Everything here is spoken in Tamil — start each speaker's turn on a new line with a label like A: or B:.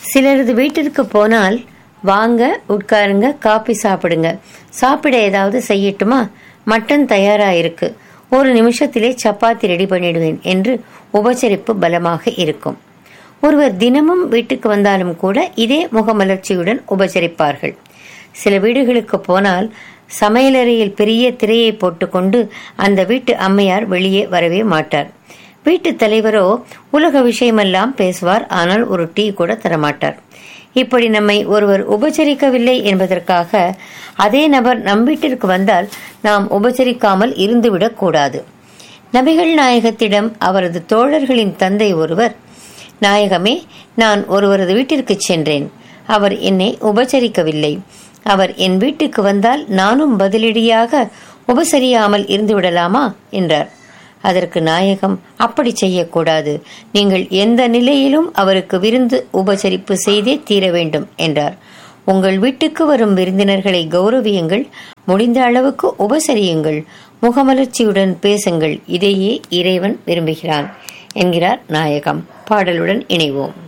A: சிலரது வீட்டிற்கு போனால் வாங்க உட்காருங்க காபி சாப்பிடுங்க சாப்பிட ஏதாவது செய்யட்டுமா மட்டன் தயாரா இருக்கு ஒரு நிமிஷத்திலே சப்பாத்தி ரெடி பண்ணிடுவேன் என்று உபசரிப்பு பலமாக இருக்கும் ஒருவர் தினமும் வீட்டுக்கு வந்தாலும் கூட இதே முகமலர்ச்சியுடன் உபசரிப்பார்கள் சில வீடுகளுக்கு போனால் சமையலறையில் பெரிய திரையை போட்டுக்கொண்டு அந்த வீட்டு அம்மையார் வெளியே வரவே மாட்டார் வீட்டு தலைவரோ உலக விஷயமெல்லாம் பேசுவார் ஆனால் ஒரு டீ கூட தரமாட்டார் இப்படி நம்மை ஒருவர் உபசரிக்கவில்லை என்பதற்காக அதே நபர் நம் வீட்டிற்கு வந்தால் நாம் உபசரிக்காமல் இருந்துவிடக் கூடாது நபிகள் நாயகத்திடம் அவரது தோழர்களின் தந்தை ஒருவர் நாயகமே நான் ஒருவரது வீட்டிற்கு சென்றேன் அவர் என்னை உபசரிக்கவில்லை அவர் என் வீட்டுக்கு வந்தால் நானும் பதிலடியாக உபசரியாமல் இருந்து விடலாமா என்றார் அதற்கு நாயகம் அப்படி செய்யக்கூடாது நீங்கள் எந்த நிலையிலும் அவருக்கு விருந்து உபசரிப்பு செய்தே தீர வேண்டும் என்றார் உங்கள் வீட்டுக்கு வரும் விருந்தினர்களை கௌரவியுங்கள் முடிந்த அளவுக்கு உபசரியுங்கள் முகமலர்ச்சியுடன் பேசுங்கள் இதையே இறைவன் விரும்புகிறான் என்கிறார் நாயகம் பாடலுடன் இணைவோம்